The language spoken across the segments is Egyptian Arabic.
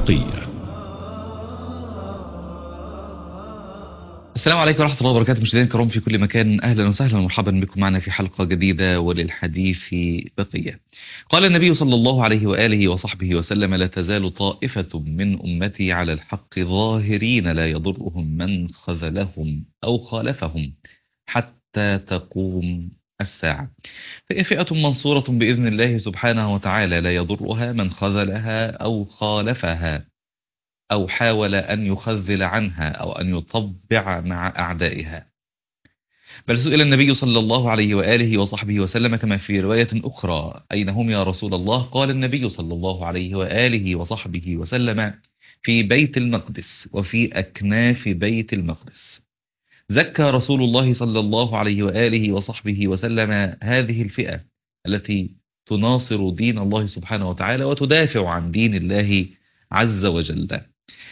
بقية السلام عليكم ورحمة الله وبركاته مشاهدينا الكرام في كل مكان أهلا وسهلا ومرحبا بكم معنا في حلقة جديدة وللحديث بقية قال النبي صلى الله عليه وآله وصحبه وسلم لا تزال طائفة من أمتي على الحق ظاهرين لا يضرهم من خذلهم أو خالفهم حتى تقوم الساعة فهي فئة منصورة بإذن الله سبحانه وتعالى لا يضرها من خذلها أو خالفها أو حاول أن يخذل عنها أو أن يطبع مع أعدائها بل سئل النبي صلى الله عليه وآله وصحبه وسلم كما في رواية أخرى أين هم يا رسول الله قال النبي صلى الله عليه وآله وصحبه وسلم في بيت المقدس وفي أكناف بيت المقدس زكى رسول الله صلى الله عليه وآله وصحبه وسلم هذه الفئة التي تناصر دين الله سبحانه وتعالى وتدافع عن دين الله عز وجل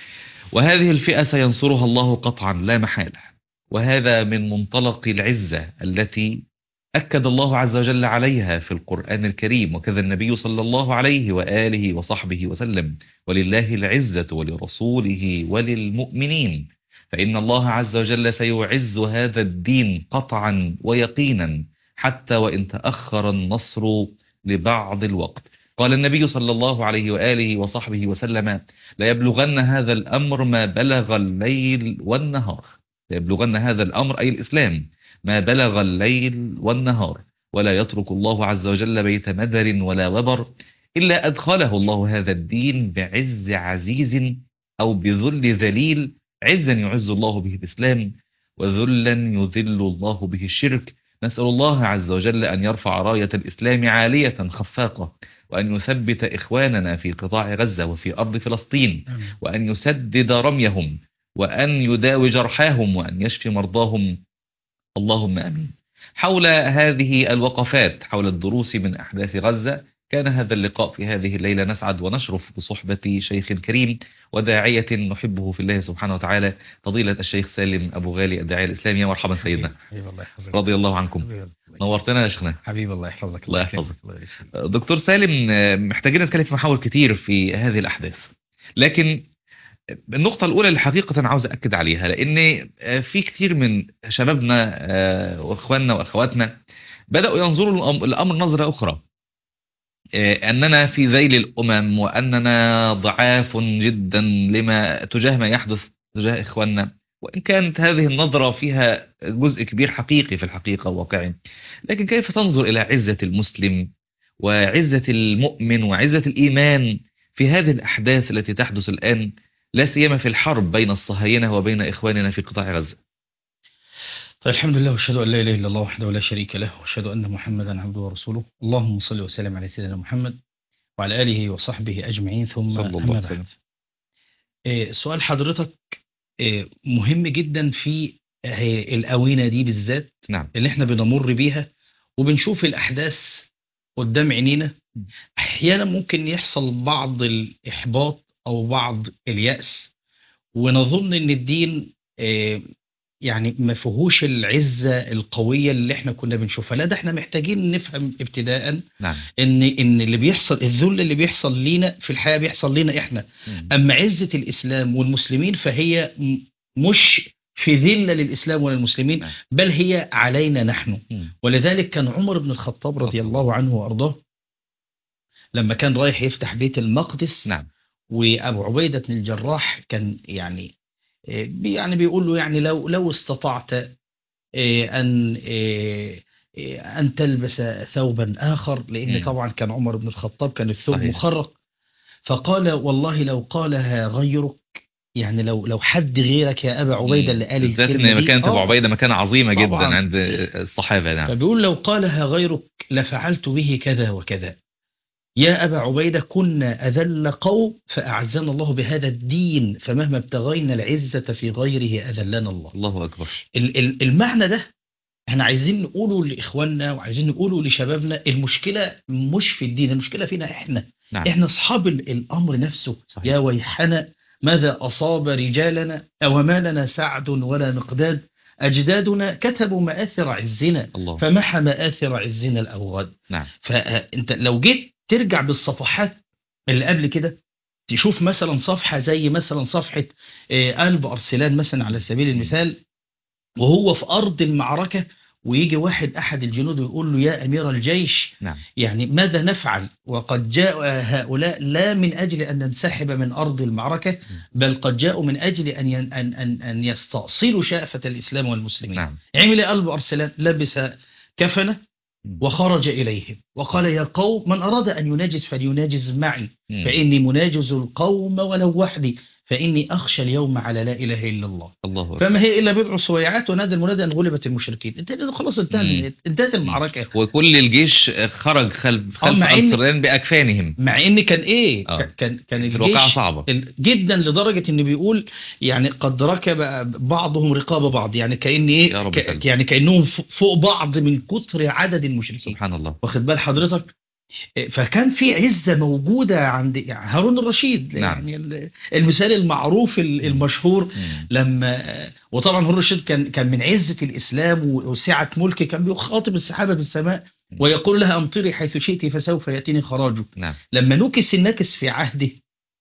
وهذه الفئة سينصرها الله قطعا لا محالة وهذا من منطلق العزة التي أكد الله عز وجل عليها في القرآن الكريم وكذا النبي صلى الله عليه وآله وصحبه وسلم ولله العزة ولرسوله وللمؤمنين فإن الله عز وجل سيعز هذا الدين قطعا ويقينا حتى وإن تأخر النصر لبعض الوقت قال النبي صلى الله عليه وآله وصحبه وسلم لا يبلغن هذا الأمر ما بلغ الليل والنهار لا يبلغن هذا الأمر أي الإسلام ما بلغ الليل والنهار ولا يترك الله عز وجل بيت مدر ولا وبر إلا أدخله الله هذا الدين بعز عزيز أو بذل ذليل عزا يعز الله به الإسلام وذلا يذل الله به الشرك نسأل الله عز وجل أن يرفع راية الإسلام عالية خفاقة وأن يثبت إخواننا في قطاع غزة وفي أرض فلسطين وأن يسدد رميهم وأن يداوي جرحاهم وأن يشفي مرضاهم اللهم أمين حول هذه الوقفات حول الدروس من أحداث غزة كان هذا اللقاء في هذه الليلة نسعد ونشرف بصحبة شيخ كريم وداعية نحبه في الله سبحانه وتعالى فضيلة الشيخ سالم أبو غالي الداعية الإسلامي مرحبا سيدنا حبيب الله يحفظك رضي الله عنكم حبيب الله. نورتنا يا شيخنا حبيب الله يحفظك الله يحفظك. الله يشفيك. دكتور سالم محتاجين نتكلم في محاور كتير في هذه الأحداث لكن النقطة الأولى اللي حقيقة عاوز أكد عليها لأن في كتير من شبابنا وإخواننا وأخواتنا بدأوا ينظروا الأم- الأمر نظرة أخرى أننا في ذيل الأمم وأننا ضعاف جدا لما تجاه ما يحدث تجاه إخواننا وإن كانت هذه النظرة فيها جزء كبير حقيقي في الحقيقة واقعي لكن كيف تنظر إلى عزة المسلم وعزة المؤمن وعزة الإيمان في هذه الأحداث التي تحدث الآن لا سيما في الحرب بين الصهاينة وبين إخواننا في قطاع غزة طيب الحمد لله واشهد ان لا اله الا الله وحده لا شريك له واشهد ان محمدا عبده ورسوله اللهم صل وسلم على سيدنا محمد وعلى اله وصحبه اجمعين ثم صلى الله أما عليه بعد. وسلم. إيه، سؤال حضرتك إيه، مهم جدا في آه، الأونة دي بالذات نعم اللي احنا بنمر بيها وبنشوف الأحداث قدام عينينا أحيانا ممكن يحصل بعض الإحباط أو بعض اليأس ونظن إن الدين آه، يعني ما فيهوش العزة القوية اللي احنا كنا بنشوفها لا ده احنا محتاجين نفهم ابتداء نعم ان ان اللي بيحصل الذل اللي بيحصل لينا في الحياة بيحصل لينا احنا مم. أما عزة الإسلام والمسلمين فهي م- مش في ذلة للإسلام وللمسلمين نعم. بل هي علينا نحن مم. ولذلك كان عمر بن الخطاب رضي الله عنه وأرضاه لما كان رايح يفتح بيت المقدس نعم وأبو عبيدة بن الجراح كان يعني آه، بي- يعني بيقول له يعني لو لو استطعت آه، أن آه، آه، أن تلبس ثوبا آخر لأن مم. طبعا كان عمر بن الخطاب كان الثوب صحيح. مخرق فقال والله لو قالها غيرك يعني لو لو حد غيرك يا أبا عبيدة اللي قال بالذات الكلمة ان دي، مكانة ابو آه، عبيده مكانه عظيمه جدا طبعاً. عند الصحابه نعم فبيقول لو قالها غيرك لفعلت به كذا وكذا يا أبا عبيدة كنا أذل قوم فأعزنا الله بهذا الدين فمهما ابتغينا العزة في غيره أذلنا الله الله اكبر ال- ال- المعنى ده احنا عايزين نقوله لإخواننا وعايزين نقوله لشبابنا المشكلة مش في الدين المشكلة فينا احنا نعم احنا اصحاب ال- الامر نفسه صحيح. يا ويحنا ماذا اصاب رجالنا او ما لنا سعد ولا مقداد اجدادنا كتبوا مآثر عزنا الله فمحى مآثر عزنا الاوغاد نعم فانت لو جيت ترجع بالصفحات اللي قبل كده تشوف مثلا صفحة زي مثلا صفحة آه، قلب أرسلان مثلا على سبيل المثال وهو في أرض المعركة ويجي واحد أحد الجنود ويقول له يا أمير الجيش نعم يعني ماذا نفعل وقد جاء هؤلاء لا من أجل أن ننسحب من أرض المعركة بل قد جاءوا من أجل أن ين- أن أن أن يستأصلوا شأفة الإسلام والمسلمين نعم عمل قلب أرسلان لبس كفنه مم. وخرج إليهم وقال يا قوم من أراد أن يناجز فليناجز معي مم. فإني مناجز القوم ولو وحدي فإني أخشى اليوم على لا إله إلا الله الله أكبر. فما هي إلا بضع سويعات ونادى المنادى أن غلبت المشركين انت خلاص انتهى مم. انتهت المعركة وكل الجيش خرج خلف خلف مع إن- أرسلان بأكفانهم مع ان كان ايه آه. ك- كان كان في الواقعة الجيش صعبة ال- جدا لدرجه ان بيقول يعني قد ركب بعضهم رقاب بعض يعني كان ايه يا رب ك- سلم. يعني كانهم ف- فوق بعض من كثر عدد المشركين سبحان الله واخد بال حضرتك إيه، فكان في عزه موجوده عند يعني هارون الرشيد نعم. يعني ال- المثال المعروف ال- المشهور مم. لما وطبعا هارون الرشيد كان كان من عزه الاسلام وسعه ملكه كان بيخاطب السحابه بالسماء ويقول لها امطري حيث شئت فسوف ياتيني خراجك نعم لما نكس النكس في عهده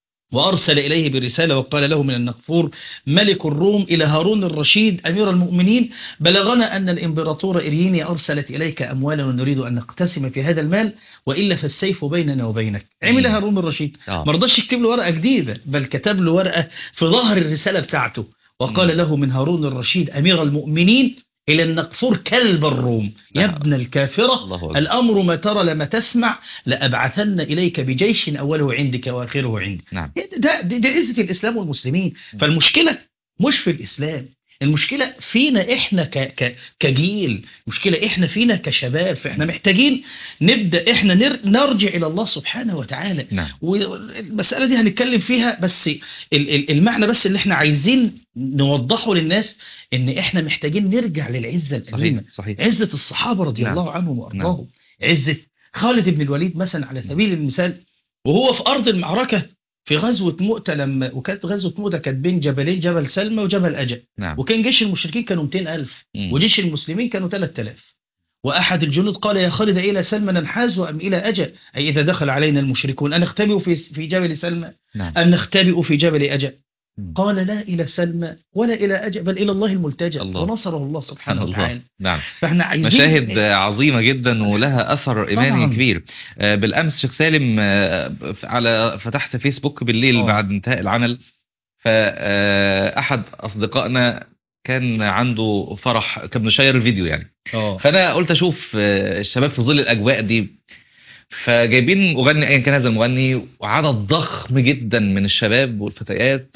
وأرسل إليه برسالة وقال له من النقفور ملك الروم إلى هارون الرشيد أمير المؤمنين بلغنا أن الإمبراطور إريني أرسلت إليك أموالا ونريد أن نقتسم في هذا المال وإلا فالسيف بيننا وبينك عمل مم. هارون الرشيد آه. ما رضاش يكتب له ورقة جديدة بل كتب له ورقة في ظهر الرسالة بتاعته وقال مم. له من هارون الرشيد أمير المؤمنين إلى النقفور كلب الروم يا نعم. ابن الكافرة الله أكبر. الأمر ما ترى لما تسمع لأبعثن إليك بجيش أوله عندك وآخره عندي نعم ده دي, دي عزة الإسلام والمسلمين فالمشكلة مش في الإسلام المشكلة فينا إحنا ك ك كجيل المشكلة إحنا فينا كشباب فإحنا محتاجين نبدأ إحنا نر نرجع إلى الله سبحانه وتعالى نعم والمسألة دي هنتكلم فيها بس ال- ال- المعنى بس اللي إحنا عايزين نوضحه للناس إن إحنا محتاجين نرجع للعزة القديمة صحيح صحيح عزة الصحابة رضي نعم. الله عنهم وأرضاهم عزة خالد بن الوليد مثلا على سبيل المثال وهو في أرض المعركة في غزوة مؤتة لما وكانت غزوة مؤتة كانت بين جبلين جبل سلمى وجبل أجل نعم وكان جيش المشركين كانوا 200 ألف مم. وجيش المسلمين كانوا 3000 وأحد الجنود قال يا خالد إلى سلمى ننحاز أم إلى أجل أي إذا دخل علينا المشركون أن نختبئ في في جبل سلمى نعم أن نختبئ في جبل أجل مم. قال لا إلى سلمى ولا إلى أجل بل إلى الله الملتجأ الله. ونصره الله سبحان سبحانه الله وتعالى نعم فاحنا عايزين مشاهد عظيمة جدا ولها أثر إيماني طبعاً. كبير آه، بالأمس شيخ سالم آه، على فتحت فيسبوك بالليل آه. بعد انتهاء العمل فأحد أصدقائنا كان عنده فرح كان بنشير الفيديو يعني اه فأنا قلت أشوف آه، الشباب في ظل الأجواء دي فجايبين مغني أيا كان هذا المغني وعدد ضخم جدا من الشباب والفتيات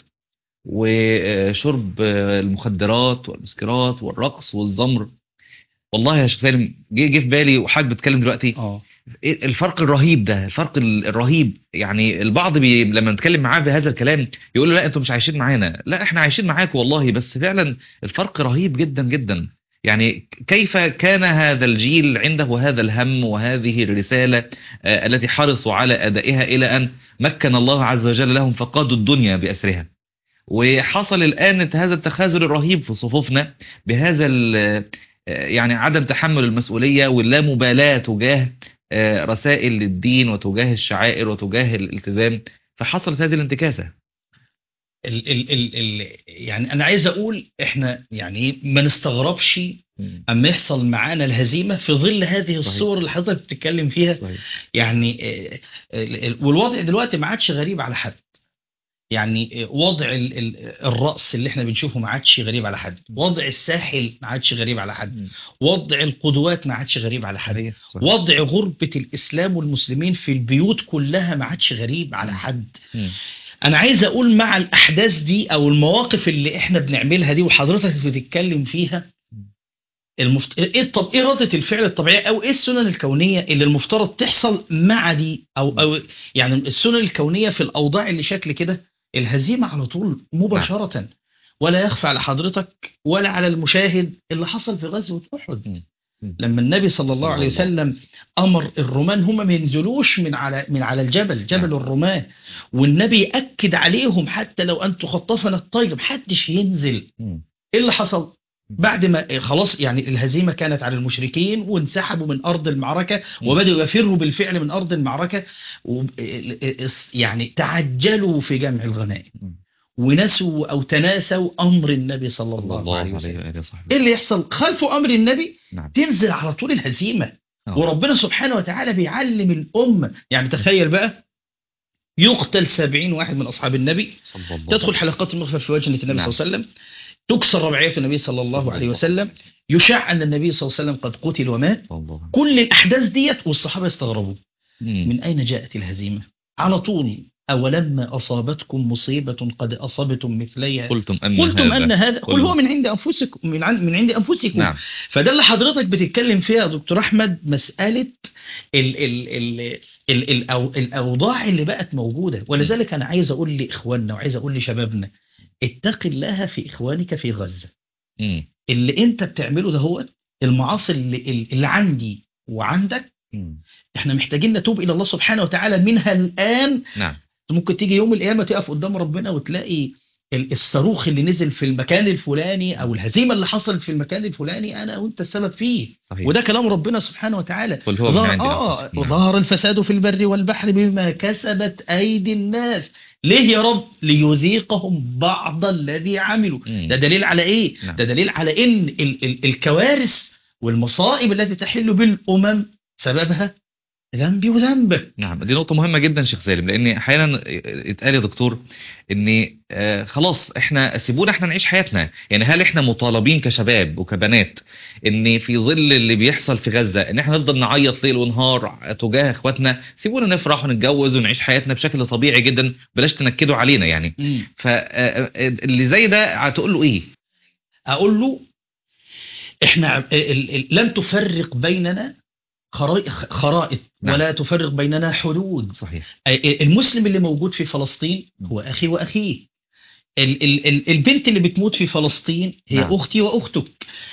وشرب آه، المخدرات والمسكرات والرقص والزمر والله يا شيخ سالم جه جه في بالي وحاجة بتكلم دلوقتي اه إيه الفرق الرهيب ده الفرق ال- الرهيب يعني البعض بي لما نتكلم معاه بهذا الكلام يقول له لا انتوا مش عايشين معانا لا احنا عايشين معاك والله بس فعلا الفرق رهيب جدا جدا يعني كيف كان هذا الجيل عنده هذا الهم وهذه الرسالة آه، التي حرصوا على أدائها إلى أن مكن الله عز وجل لهم فقادوا الدنيا بأسرها وحصل الآن هذا التخاذل الرهيب في صفوفنا بهذا ال- آه، يعني عدم تحمل المسؤولية واللامبالاة تجاه آه، رسائل للدين وتجاه الشعائر وتجاه الالتزام فحصلت هذه الانتكاسة ال ال ال ال يعني انا عايز اقول احنا يعني ما نستغربش اما يحصل معانا الهزيمه في ظل هذه الصور اللي حضرتك بتتكلم فيها صحيح. يعني آه، ال- ال- والوضع دلوقتي ما عادش غريب على حد يعني آه، وضع ال- ال- الرأس اللي احنا بنشوفه ما عادش غريب على حد وضع الساحل ما عادش غريب على حد وضع القدوات ما عادش غريب على حد صحيح. صحيح. وضع غربة الإسلام والمسلمين في البيوت كلها ما عادش غريب على حد مم. أنا عايز أقول مع الأحداث دي أو المواقف اللي إحنا بنعملها دي وحضرتك بتتكلم فيها المفت... إيه طب إيه ردة الفعل الطبيعية أو إيه السنن الكونية اللي المفترض تحصل مع دي أو أو يعني السنن الكونية في الأوضاع اللي شكل كده الهزيمة على طول مباشرة ولا يخفى على حضرتك ولا على المشاهد اللي حصل في غزوة أحد مم. مم. لما النبي صلى الله صلى عليه الله وسلم امر الرومان هم ما ينزلوش من على من على الجبل جبل نعم. الرومان والنبي اكد عليهم حتى لو ان تخطفنا الطير محدش ينزل مم. ايه اللي حصل بعد ما خلاص يعني الهزيمة كانت على المشركين وانسحبوا من أرض المعركة وبدأوا يفروا بالفعل من أرض المعركة و- يعني تعجلوا في جمع الغنائم مم. ونسوا أو تناسوا أمر النبي صلى صلى الله, الله عليه عليه وسلم وآله وصحبه إيه اللي يحصل خلفوا أمر النبي نعم تنزل على طول الهزيمة آه. وربنا سبحانه وتعالى بيعلم الأمة يعني تخيل بقى يقتل سبعين واحد من أصحاب النبي صلى الله تدخل حلقات المغفر في وجه النبي نعم. صلى الله عليه وسلم تكسر رباعية النبي صلى صلى الله الله عليه وسلم يشاع أن النبي صلى الله عليه وسلم قد قتل ومات صلى الله عليه كل الأحداث ديت والصحابة يستغربوا وسلم. من أين جاءت الهزيمة على طول أولما أصابتكم مصيبة قد أصبتم مثليها قلتم أن قلتم هذا أن هذا قل قل- هو من عند أنفسكم من, عن من عند أنفسكم نعم فده اللي حضرتك بتتكلم فيها يا دكتور احمد مساله ال ال ال ال ال أو الاوضاع اللي بقت موجوده ولذلك انا عايز اقول لاخواننا وعايز اقول لشبابنا اتق الله في اخوانك في غزه مم. اللي انت بتعمله ده هو المعاصي اللي, اللي عندي وعندك مم. احنا محتاجين نتوب الى الله سبحانه وتعالى منها الان نعم ممكن تيجي يوم القيامه تقف قدام ربنا وتلاقي ال- الصاروخ اللي نزل في المكان الفلاني او الهزيمه اللي حصلت في المكان الفلاني انا وانت السبب فيه صحيح وده كلام ربنا سبحانه وتعالى قل هو من ظهر- عند آه أنفسكم. نعم. وظهر الفساد في البر والبحر بما كسبت أيدي الناس ليه يا رب ليذيقهم بعض الذي عملوا مم. ده دليل على إيه نعم. ده دليل على إن ال ال الكوارث والمصائب التي تحل بالأمم سببها ذنبي وذنبك نعم دي نقطة مهمة جدا شيخ سالم لأن أحيانا اتقال يا دكتور إن آه، خلاص إحنا سيبونا إحنا نعيش حياتنا يعني هل إحنا مطالبين كشباب وكبنات إن في ظل اللي بيحصل في غزة إن إحنا نفضل نعيط ليل ونهار تجاه إخواتنا سيبونا نفرح ونتجوز ونعيش حياتنا بشكل طبيعي جدا بلاش تنكدوا علينا يعني فاللي زي ده هتقول له إيه؟ أقول له إحنا ال ال لم تفرق بيننا خرائط, خرائط نعم. ولا تفرق بيننا حدود صحيح المسلم اللي موجود في فلسطين هو أخي وأخيه ال ال ال البنت اللي بتموت في فلسطين هي نعم. نعم. أختي وأختك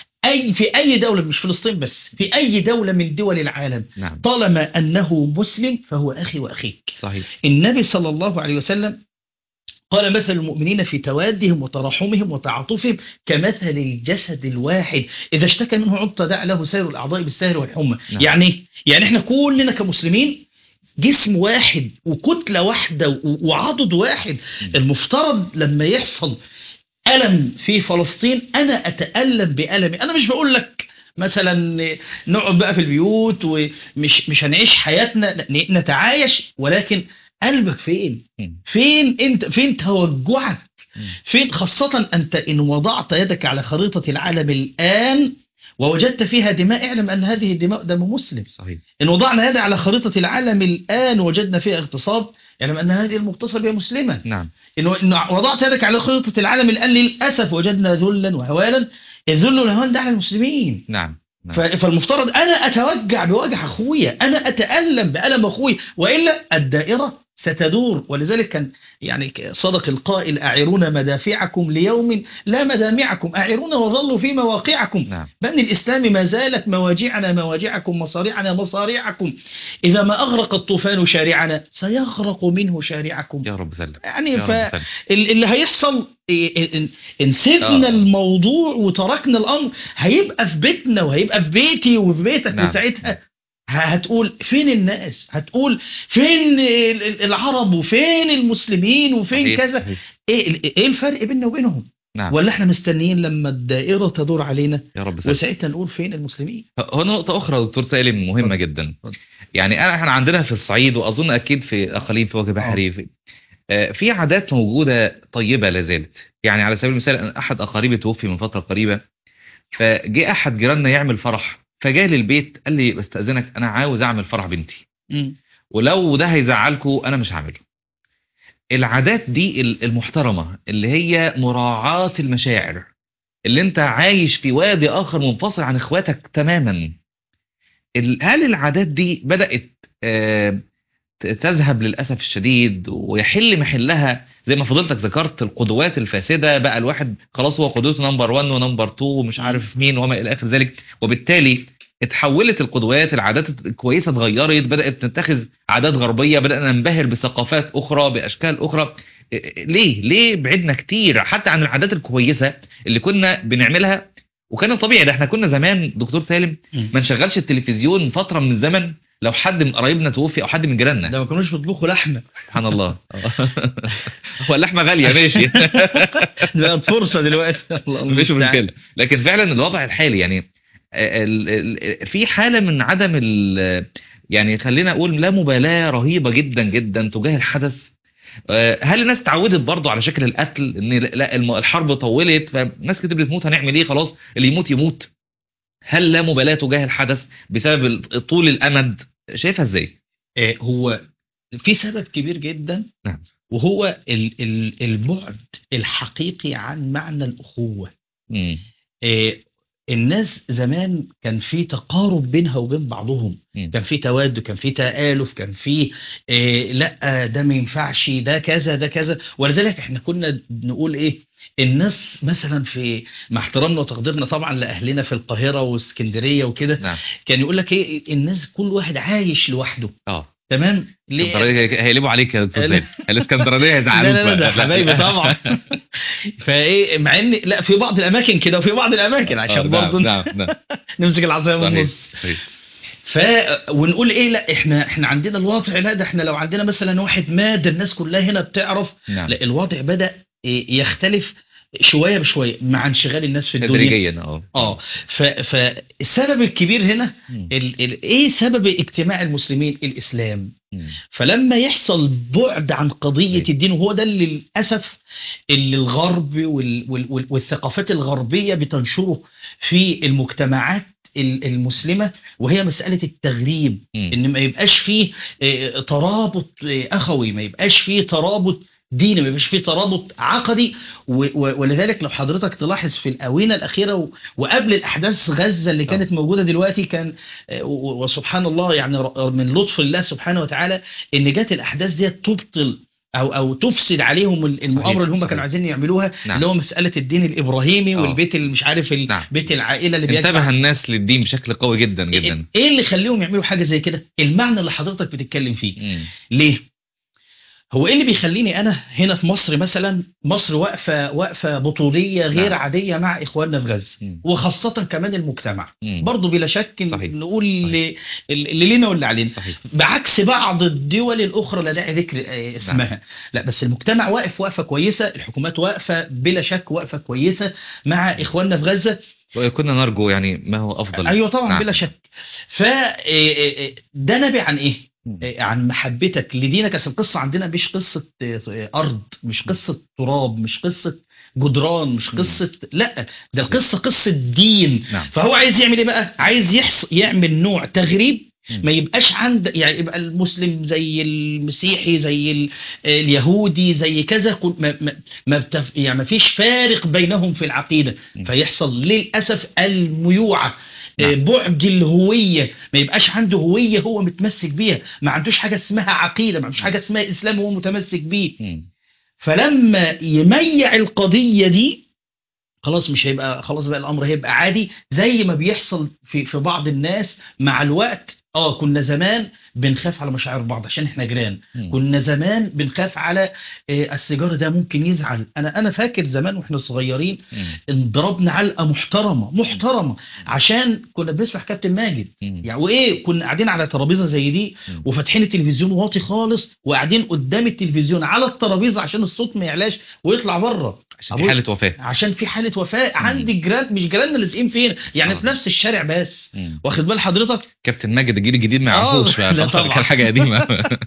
أي في أي دولة مش فلسطين بس في أي دولة من دول العالم نعم طالما أنه مسلم فهو أخي وأخيك صحيح النبي صلى الله عليه وسلم قال مثل المؤمنين في توادهم وتراحمهم وتعاطفهم كمثل الجسد الواحد إذا اشتكى منه عضو تداعى له سائر الأعضاء بالسهر والحمى نعم. يعني إيه؟ يعني احنا كلنا كمسلمين جسم واحد وكتلة واحدة و- وعضد واحد م. المفترض لما يحصل ألم في فلسطين أنا أتألم بألمي أنا مش بقول لك مثلا نقعد بقى في البيوت ومش مش هنعيش حياتنا لا، ن- نتعايش ولكن قلبك فين م. فين انت فين توجعك م. فين خاصة أنت إن وضعت يدك على خريطة العالم الآن ووجدت فيها دماء اعلم أن هذه الدماء دم مسلم صحيح إن وضعنا يدنا على خريطة العالم الآن وجدنا فيها اغتصاب اعلم أن هذه المغتصبة هي مسلمة نعم إن إن وضعت يدك على خريطة العالم الآن للأسف وجدنا ذلا وهوانا الذل والهوان ده على المسلمين نعم نعم. ف- فالمفترض أنا أتوجع بوجع أخويا أنا أتألم بألم أخوي وإلا الدائرة ستدور ولذلك كان يعني ك- صدق القائل أعرون مدافعكم ليوم لا مدامعكم أعرون وظلوا في مواقعكم نعم بأن الإسلام ما زالت مواجعنا مواجعكم مصارعنا مصارعكم إذا ما أغرق الطوفان شارعنا سيغرق منه شارعكم يا رب سلم يعني يا رب سلم فاللي هيحصل إيه، إن- إن سيبنا آه. الموضوع وتركنا الأمر هيبقى في بيتنا وهيبقى في بيتي وفي بيتك نعم. وساعتها ه- هتقول فين الناس هتقول فين ال- ال- العرب وفين المسلمين وفين صحيح، كذا صحيح. ايه ال- ايه الفرق بيننا وبينهم نعم ولا احنا مستنيين لما الدائرة تدور علينا يا رب سلم وساعتها نقول فين المسلمين هنا نقطة أخرى دكتور سالم مهمة اتفضل. جدا اتفضل. يعني أنا احنا عندنا في الصعيد وأظن أكيد في أقاليم في وجه بحري في, آه، في عادات موجودة طيبة لا زالت يعني على سبيل المثال أنا أحد أقاربي توفي من فترة قريبة فجاء أحد جيراننا يعمل فرح فجاء للبيت قال لي بستأذنك أنا عاوز أعمل فرح بنتي ولو ده هيزعلكوا أنا مش هعمله العادات دي ال- المحترمة اللي هي مراعاة المشاعر اللي انت عايش في وادي آخر منفصل عن اخواتك تماما ال- هل العادات دي بدأت آه، ت- تذهب للأسف الشديد ويحل محلها زي ما فضلتك ذكرت القدوات الفاسدة بقى الواحد خلاص هو قدوته نمبر 1 ونمبر 2 ومش عارف مين وما إلى آخر ذلك وبالتالي اتحولت القدوات العادات الكويسة اتغيرت بدأت تتخذ عادات غربية بدأنا ننبهر بثقافات أخرى بأشكال أخرى إيه- ليه ليه بعدنا كتير حتى عن العادات الكويسة اللي كنا بنعملها وكان طبيعي ده احنا كنا زمان دكتور سالم مم. ما نشغلش التلفزيون فتره من الزمن لو حد من قرايبنا توفي او حد من جيراننا ده ما كانوش بيطبخوا لحمه سبحان الله هو اللحمه غاليه ماشي ده فرصه دلوقتي الله مش المستعان. مشكله لكن فعلا الوضع الحالي يعني ال- ال- في حاله من عدم ال يعني خلينا اقول لا مبالاه رهيبه جدا جدا تجاه الحدث آه، هل الناس اتعودت برضه على شكل القتل ان لا الم- الحرب طولت فناس كتير بتموت هنعمل ايه خلاص اللي يموت يموت هل لا مبالاه تجاه الحدث بسبب ال- طول الامد شايفها ازاي آه، هو في سبب كبير جدا نعم. وهو ال- ال- البعد الحقيقي عن معنى الأخوة مم. آه، الناس زمان كان في تقارب بينها وبين بعضهم مم. كان في تواد كان في تآلف كان في آه، لا ده ما ينفعش ده كذا ده كذا ولذلك احنا كنا نقول ايه الناس مثلا في مع احترامنا وتقديرنا طبعا لاهلنا في القاهره واسكندريه وكده نعم كان يقول لك ايه الناس كل واحد عايش لوحده اه تمام ليه الاسكندرانية هيقلبوا عليك يا دكتور لا. سالم الاسكندرانيه هيزعلوك لا لا لا ده بقى. حبايبي طبعا فايه مع ان لا في بعض الاماكن كده وفي بعض الاماكن آه، عشان نعم، برضه نعم نعم نمسك العصايه من صحيح النص صحيح ف ونقول ايه لا احنا احنا عندنا الوضع لا ده احنا لو عندنا مثلا واحد مات ده الناس كلها هنا بتعرف نعم لا الوضع بدا إيه، يختلف شويه بشويه مع انشغال الناس في الدنيا تدريجيا اه اه ف- فالسبب الكبير هنا مم. ال ال ايه سبب اجتماع المسلمين الاسلام مم. فلما يحصل بعد عن قضية أيوة. الدين وهو ده اللي للأسف اللي الغرب وال وال وال والثقافات الغربية بتنشره في المجتمعات ال- المسلمة وهي مسألة التغريب مم. إن ما يبقاش فيه آه، ترابط آه، أخوي ما يبقاش فيه ترابط ديني ما يبقاش فيه ترابط عقدي و- و- ولذلك لو حضرتك تلاحظ في الآونة الأخيرة و- وقبل الأحداث غزة اللي آه. كانت موجودة دلوقتي كان آه، و- وسبحان الله يعني ر- من لطف الله سبحانه وتعالى ان جت الاحداث دي تبطل او او تفسد عليهم ال- المؤامره اللي هم صحيح. كانوا عايزين يعملوها نعم. اللي هو مساله الدين الابراهيمي آه. والبيت اللي مش عارف ال- نعم. بيت العائله اللي بيدفع انتبه الناس للدين بشكل قوي جدا جدا ايه اللي يخليهم يعملوا حاجه زي كده المعنى اللي حضرتك بتتكلم فيه مم. ليه هو ايه اللي بيخليني انا هنا في مصر مثلا مصر واقفه واقفه بطوليه غير نعم. عاديه مع اخواننا في غزه مم. وخاصه كمان المجتمع مم. برضه بلا شك صحيح. نقول صحيح. اللي, اللي لينا واللي علينا صحيح بعكس بعض الدول الاخرى لا داعي ذكر آه، اسمها لا بس المجتمع واقف وقفه كويسه الحكومات واقفه بلا شك واقفه كويسه مع اخواننا في غزه وكنا نرجو يعني ما هو افضل ايوه طبعا نعم. بلا شك ف آه، آه، ده نابع عن ايه مم. آه، عن محبتك لدينك اصل القصه عندنا مش قصه آه، ارض مش قصه تراب مش قصه جدران مش مم. قصه لا ده القصه قصه دين نعم فهو عايز يعمل ايه بقى عايز يحص يعمل نوع تغريب مم. ما يبقاش عند يعني يبقى المسلم زي المسيحي زي ال- اليهودي زي كذا كل- ما ما ما بتف يعني ما فيش فارق بينهم في العقيده مم. فيحصل للاسف الميوعه نعم. آه، بعد الهويه ما يبقاش عنده هويه هو متمسك بيها ما عندوش حاجه اسمها عقيده ما عندوش حاجه اسمها اسلام هو متمسك بيه مم. فلما يميع القضية دي خلاص مش هيبقى خلاص بقى الامر هيبقى عادي زي ما بيحصل في في بعض الناس مع الوقت اه كنا زمان بنخاف على مشاعر بعض عشان احنا جيران مم. كنا زمان بنخاف على آه، السيجاره ده ممكن يزعل انا انا فاكر زمان واحنا صغيرين مم. انضربنا علقه محترمه محترمه عشان كنا بنسمع كابتن ماجد مم. يعني وايه كنا قاعدين على ترابيزه زي دي مم. وفاتحين التلفزيون واطي خالص وقاعدين قدام التلفزيون على الترابيزه عشان الصوت ما يعلاش ويطلع بره عشان في حاله وفاه عشان في حاله وفاه عندي جيران مش جيراننا لازقين فين يعني آه. في نفس الشارع بس مم. واخد بال حضرتك كابتن ماجد الجيل الجديد ما آه، يعرفوش بقى لا خلاص، طبعا. كان حاجه قديمه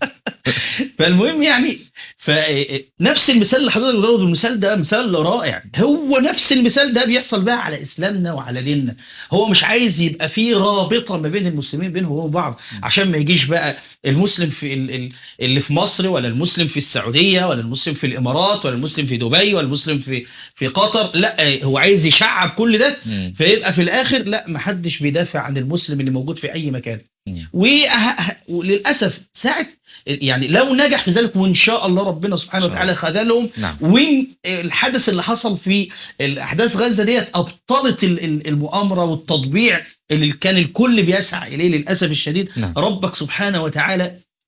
فالمهم يعني فنفس المثال اللي حضرتك بتضربه المثال ده مثال رائع هو نفس المثال ده بيحصل بقى على اسلامنا وعلى ديننا هو مش عايز يبقى فيه رابطه ما بين المسلمين بينهم وبين بعض عشان ما يجيش بقى المسلم في ال- ال- اللي في مصر ولا المسلم في السعوديه ولا المسلم في الامارات ولا المسلم في دبي ولا المسلم في في قطر لا هو عايز يشعب كل ده مم. فيبقى في الاخر لا محدش بيدافع عن المسلم اللي موجود في اي مكان مم. وأه- وللاسف ساعه يعني لو نجح في ذلك وان شاء الله ربنا سبحانه إن شاء وتعالى خذلهم نعم والحدث اللي حصل في الاحداث غزه ديت ابطلت ال- ال- المؤامره والتطبيع اللي كان الكل بيسعى اليه للاسف الشديد نعم ربك سبحانه وتعالى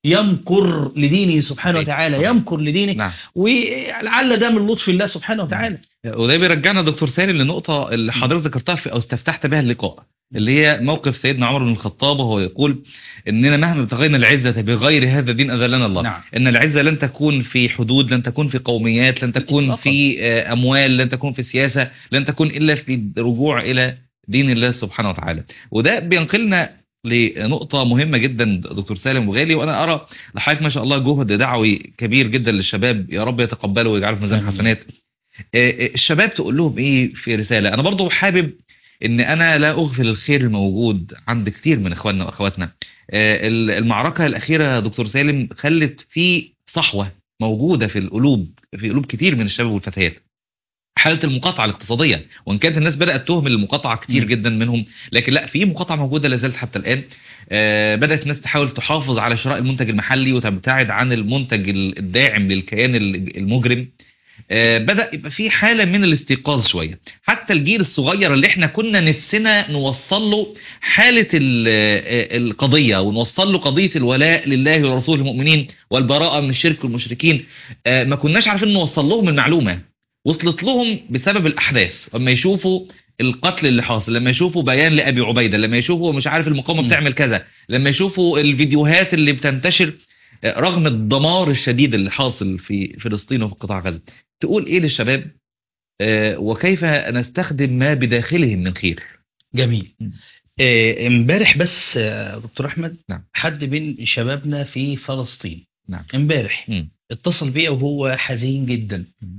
يمكر لدينه سبحانه صحيح. وتعالى صحيح. يمكر لدينه نعم ولعل ده من لطف الله سبحانه وتعالى وده بيرجعنا دكتور سالم للنقطة اللي حضرتك ذكرتها في أو استفتحت بها اللقاء اللي هي موقف سيدنا عمر بن الخطاب وهو يقول إننا مهما ابتغينا العزة بغير هذا الدين أذلنا الله نعم إن العزة لن تكون في حدود لن تكون في قوميات لن تكون إطلاقاً. في آه، أموال لن تكون في سياسة لن تكون إلا في رجوع إلى دين الله سبحانه وتعالى وده بينقلنا لنقطة مهمة جدا دكتور سالم وغالي وأنا أرى لحضرتك ما شاء الله جهد دعوي كبير جدا للشباب يا رب يتقبله ويجعله في ميزان آمين. حسنات آه، آه، الشباب تقول لهم ايه في رساله انا برضو حابب ان انا لا اغفل الخير الموجود عند كتير من اخواننا واخواتنا آه، ال- المعركه الاخيره يا دكتور سالم خلت في صحوه موجوده في القلوب في قلوب كتير من الشباب والفتيات حاله المقاطعه الاقتصاديه وان كانت الناس بدات تهمل المقاطعه كتير م. جدا منهم لكن لا في مقاطعه موجوده لا زالت حتى الان آه، بدات الناس تحاول تحافظ على شراء المنتج المحلي وتبتعد عن المنتج الداعم للكيان المجرم آه، بدأ يبقى في حالة من الاستيقاظ شوية حتى الجيل الصغير اللي احنا كنا نفسنا نوصل له حالة ال- آه، القضية ونوصل له قضية الولاء لله ورسوله المؤمنين والبراءة من الشرك والمشركين آه، ما كناش عارفين نوصل لهم المعلومة وصلت لهم بسبب الأحداث لما يشوفوا القتل اللي حاصل لما يشوفوا بيان لأبي عبيدة لما يشوفوا مش عارف المقاومة م. بتعمل كذا لما يشوفوا الفيديوهات اللي بتنتشر آه، رغم الدمار الشديد اللي حاصل في فلسطين وفي قطاع غزة تقول ايه للشباب آه، وكيف نستخدم ما بداخلهم من خير جميل م. آه، امبارح بس آه، دكتور احمد نعم. حد من شبابنا في فلسطين نعم. امبارح مم. اتصل بيا وهو حزين جدا مم.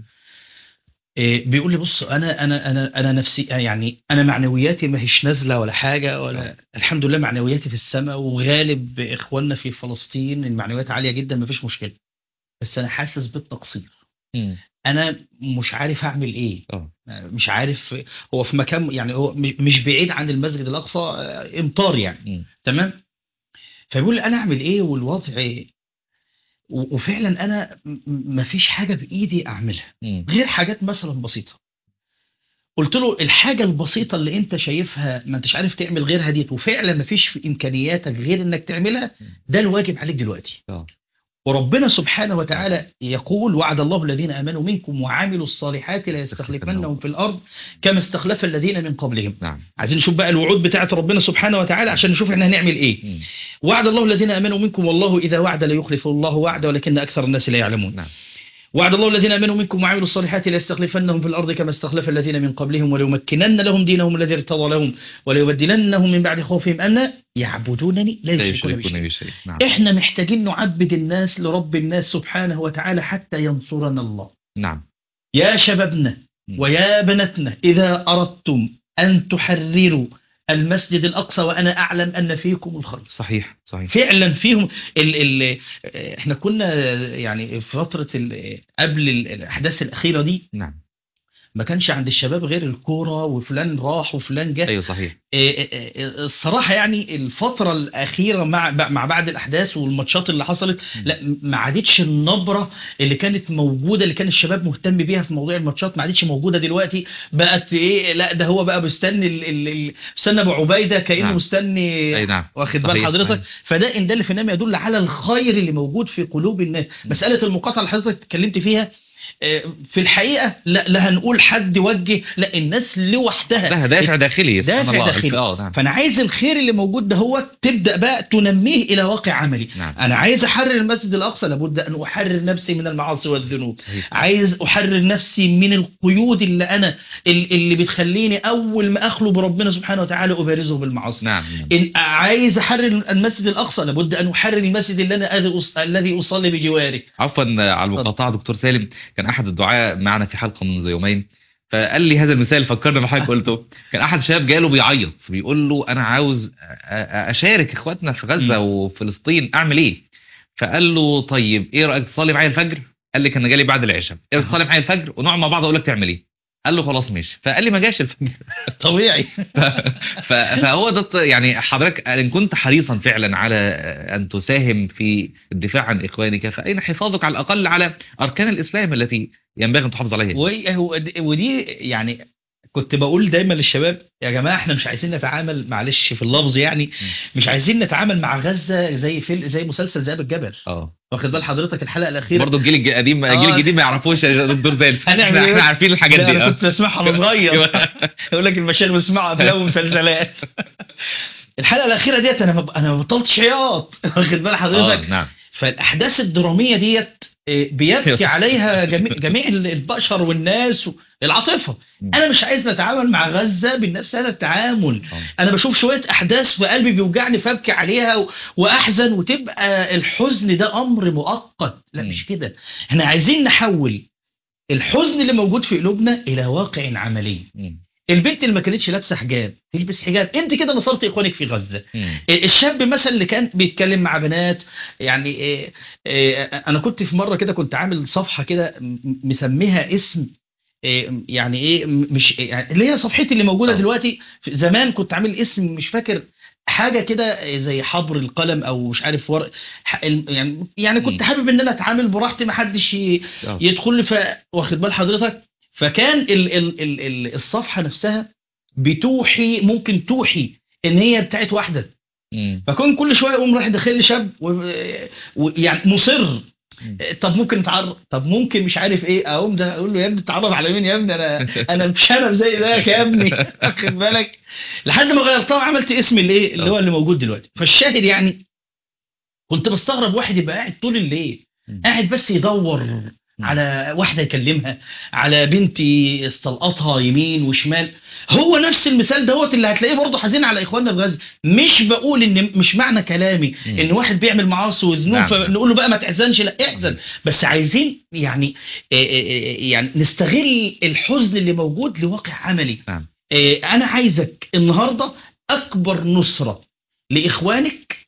آه، بيقول لي بص انا انا انا انا نفسي يعني انا معنوياتي ما هيش نازله ولا حاجه ولا الحمد لله معنوياتي في السماء وغالب اخواننا في فلسطين المعنويات عاليه جدا ما فيش مشكله بس انا حاسس بالتقصير مم. انا مش عارف اعمل ايه اه مش عارف هو في مكان يعني هو م- مش بعيد عن المسجد الاقصى آه، امطار يعني مم. تمام فبيقول لي انا اعمل ايه والوضع إيه؟ و- وفعلا انا م- م- مفيش حاجه بايدي اعملها مم. غير حاجات مثلا بسيطه قلت له الحاجه البسيطه اللي انت شايفها ما انتش عارف تعمل غيرها ديت وفعلا مفيش في امكانياتك غير انك تعملها ده الواجب عليك دلوقتي اه وربنا سبحانه وتعالى يقول وعد الله الذين امنوا منكم وعملوا الصالحات لا يستخلفنهم في الارض كما استخلف الذين من قبلهم نعم عايزين نشوف بقى الوعود بتاعت ربنا سبحانه وتعالى عشان نشوف احنا هنعمل ايه مم. وعد الله الذين امنوا منكم والله اذا وعد لا يخلف الله وعده ولكن اكثر الناس لا يعلمون نعم وعد الله الذين امنوا منكم وعملوا الصالحات ليستخلفنهم في الارض كما استخلف الذين من قبلهم وليمكنن لهم دينهم الذي ارتضى لهم وليبدلنهم من بعد خوفهم امنا يعبدونني لا لا يشركون بي يشركون شيئا. بشيء نعم احنا محتاجين نعبد الناس لرب الناس سبحانه وتعالى حتى ينصرنا الله نعم يا شبابنا م. ويا بناتنا إذا أردتم أن تحرروا المسجد الأقصى وأنا أعلم أن فيكم الخير صحيح صحيح فعلا فيهم ال ال احنا كنا يعني في فترة ال قبل ال- الأحداث الأخيرة دي نعم ما كانش عند الشباب غير الكورة وفلان راح وفلان جه ايوه صحيح إيه إيه إيه الصراحة يعني الفترة الأخيرة مع مع بعد الأحداث والماتشات اللي حصلت م. لا ما عادتش النبرة اللي كانت موجودة اللي كان الشباب مهتم بيها في موضوع الماتشات ما عادتش موجودة دلوقتي بقت إيه لا ده هو بقى مستني ال- ال- ال- مستني أبو عبيدة كأنه نعم. مستني اي نعم واخد بال صحيح، حضرتك صحيح. فده إن دل في النام يدل على الخير اللي موجود في قلوب الناس م. مسألة المقاطعة اللي حضرتك اتكلمت فيها آه، في الحقيقة لا لا هنقول حد وجه لا الناس لوحدها لها دافع داخلي سبحان دافع الله. داخلي. اه نعم فانا عايز الخير اللي موجود ده هو تبدا بقى تنميه الى واقع عملي نعم انا عايز احرر المسجد الاقصى لابد ان احرر نفسي من المعاصي والذنوب صحيح عايز احرر نفسي من القيود اللي انا ال- اللي بتخليني اول ما اخلو بربنا سبحانه وتعالى ابارزه بالمعاصي نعم نعم. إن عايز احرر المسجد الاقصى لابد ان احرر المسجد اللي انا الذي أص- الذي اصلي بجواره عفوا على المقاطعه دكتور سالم كان احد الدعاء معنا في حلقه منذ يومين فقال لي هذا المثال فكرنا بحضرتك قلته كان احد الشباب جاله بيعيط بيقول له انا عاوز أ- أ- اشارك اخواتنا في غزه م. وفلسطين اعمل ايه فقال له طيب ايه رايك تصلي معايا الفجر قال لي كان جالي بعد العشاء ايه رايك تصلي معايا الفجر ونقعد مع بعض اقول لك تعمل ايه قال له خلاص ماشي فقال لي ما جاش الفجر طبيعي ف- ف- فهو ده الط- يعني حضرتك ان كنت حريصا فعلا على ان تساهم في الدفاع عن اخوانك فاين حفاظك على الاقل على اركان الاسلام التي ينبغي ان تحافظ عليها وهي- هو- ودي يعني كنت بقول دايما للشباب يا جماعه احنا مش عايزين نتعامل معلش في اللفظ يعني مش عايزين نتعامل مع غزه زي فيلم زي مسلسل ذئاب الجبل اه واخد بال حضرتك الحلقه الاخيره برضه الجيل الج- القديم الجيل آه. الجديد ما يعرفوش يا دكتور زين هنعمل احنا إيه؟ احنا عارفين الحاجات ده دي انا اه كنت بسمعها وانا صغير يقول لك المشايخ بيسمعوا افلام ومسلسلات الحلقه الاخيره ديت انا ما- انا ما بطلتش عياط واخد بال حضرتك اه نعم فالاحداث الدراميه ديت آه، بيبكي عليها جميع, جميع البشر والناس العاطفه مم. انا مش عايز نتعامل مع غزه بالنفس هذا التعامل آه. انا بشوف شويه احداث في قلبي بيوجعني فابكي عليها و- واحزن وتبقى الحزن ده امر مؤقت لا مم. مش كده احنا عايزين نحول الحزن اللي موجود في قلوبنا الى واقع عملي مم. البنت اللي ما كانتش لابسه حجاب تلبس حجاب انت كده نصرت اخوانك في غزه مم. الشاب مثلا اللي كان بيتكلم مع بنات يعني إيه إيه انا كنت في مره كده كنت عامل صفحه كده م- مسميها اسم إيه يعني ايه م- مش يعني اللي هي صفحتي اللي موجوده آه. دلوقتي في زمان كنت عامل اسم مش فاكر حاجه كده زي حبر القلم او مش عارف ورق ح- ال- يعني يعني كنت مم. حابب ان انا اتعامل براحتي ما حدش ي- آه. يدخل لي ف- واخد بال حضرتك فكان ال ال ال ال الصفحه نفسها بتوحي ممكن توحي ان هي بتاعت واحده مم. فكون كل شويه يقوم رايح داخل لي شاب و- ويعني مصر مم. طب ممكن نتعرف طب ممكن مش عارف ايه اقوم ده اقول له يا ابني اتعرف على مين يا ابني انا انا مش انا زي زيك يا ابني واخد بالك لحد ما غيرتها وعملت اسم اللي ايه اللي هو اللي موجود دلوقتي فالشاهد يعني كنت بستغرب واحد يبقى قاعد طول الليل مم. قاعد بس يدور على واحدة يكلمها على بنتي استلقطها يمين وشمال هو نفس المثال دوت اللي هتلاقيه برضه حزين على اخواننا في غزه مش بقول ان مش معنى كلامي مم. ان واحد بيعمل معاصي وذنوب نعم. فنقول له بقى ما تحزنش لا احزن بس عايزين يعني آه، آه، آه، يعني نستغل الحزن اللي موجود لواقع عملي نعم. آه، انا عايزك النهارده اكبر نصره لاخوانك